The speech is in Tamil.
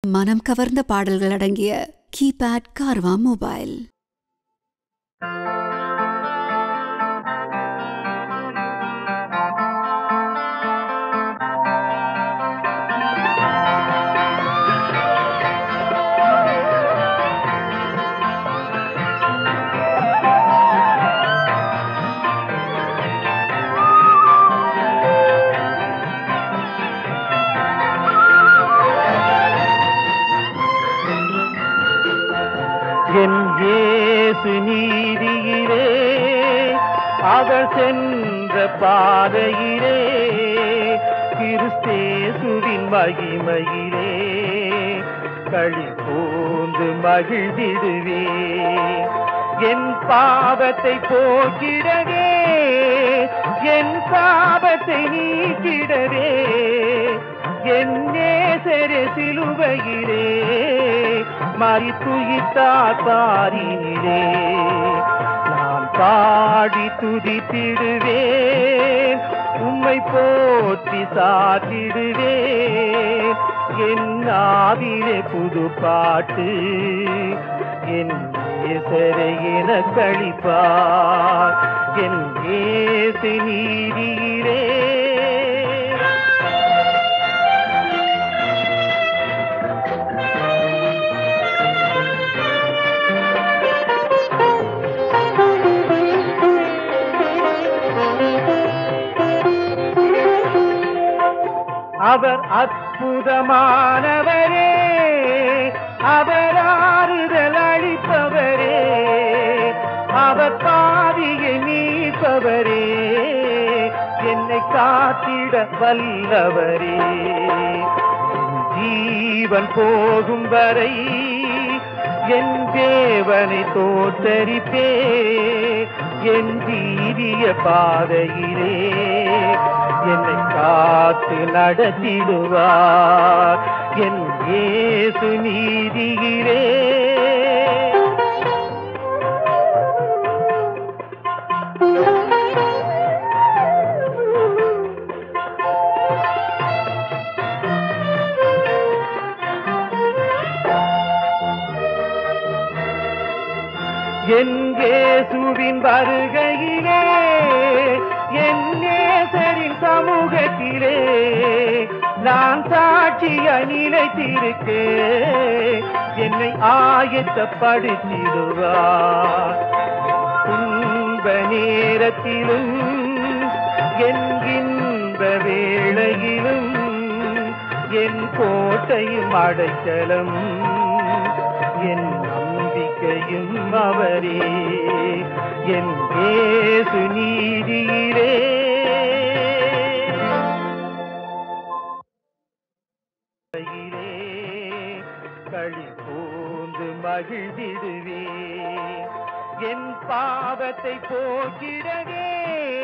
மனம் கவர்ந்த பாடல்கள் அடங்கிய கீபேட் கார்வா மொபைல் என் இயேசு நீதியிலே அவர் சென்ற பாதையிலே கிறிஸ்தேசுவின் மகிமையிலே களி பூந்து மகிழ்ந்திடுவே என் பாவத்தை போக்கிடவே என் பாவத்தை நீக்கிடவே என் நேசரே சிலுவையிலே மறித்துயித்தார் பாரினிலே நான் பாடி துதித்திடுவேன் உம்மை போற்றி சாத்திடுவேன் என் ஆவிலே புது பாட்டு என் நேசரை என கழிப்பார் என் ஏசு நீதியிலே அவர் அற்புதமானவரே அவர் ஆறுதல் அளிப்பவரே அவர் பாவியை நீப்பவரே என்னை காத்திட வல்லவரே என் ஜீவன் போகும் வரை என் தேவனை தோற்றரிப்பே என் ஜீவிய பாதையிலே என்னை காத்து நடத்திடுவார் என் இயேசு நீதியிலே என் இயேசுவின் வருகையிலே என் நேசரின் சமூகத்திலே நான் சாட்சியாய் நிலைத்திருக்கே என்னை ஆயத்தப்படுத்திடுவார் துன்ப நேரத்திலும் என் இன்ப வேளையிலும் என் கோட்டையும் அடைக்கலம் என் நம்பிக்கையும் அவரே என் ஏசு நீதியிலே கையிலே களி பூந்து மகிழ்ந்திடுவே என் பாவத்தை போக்கிடவே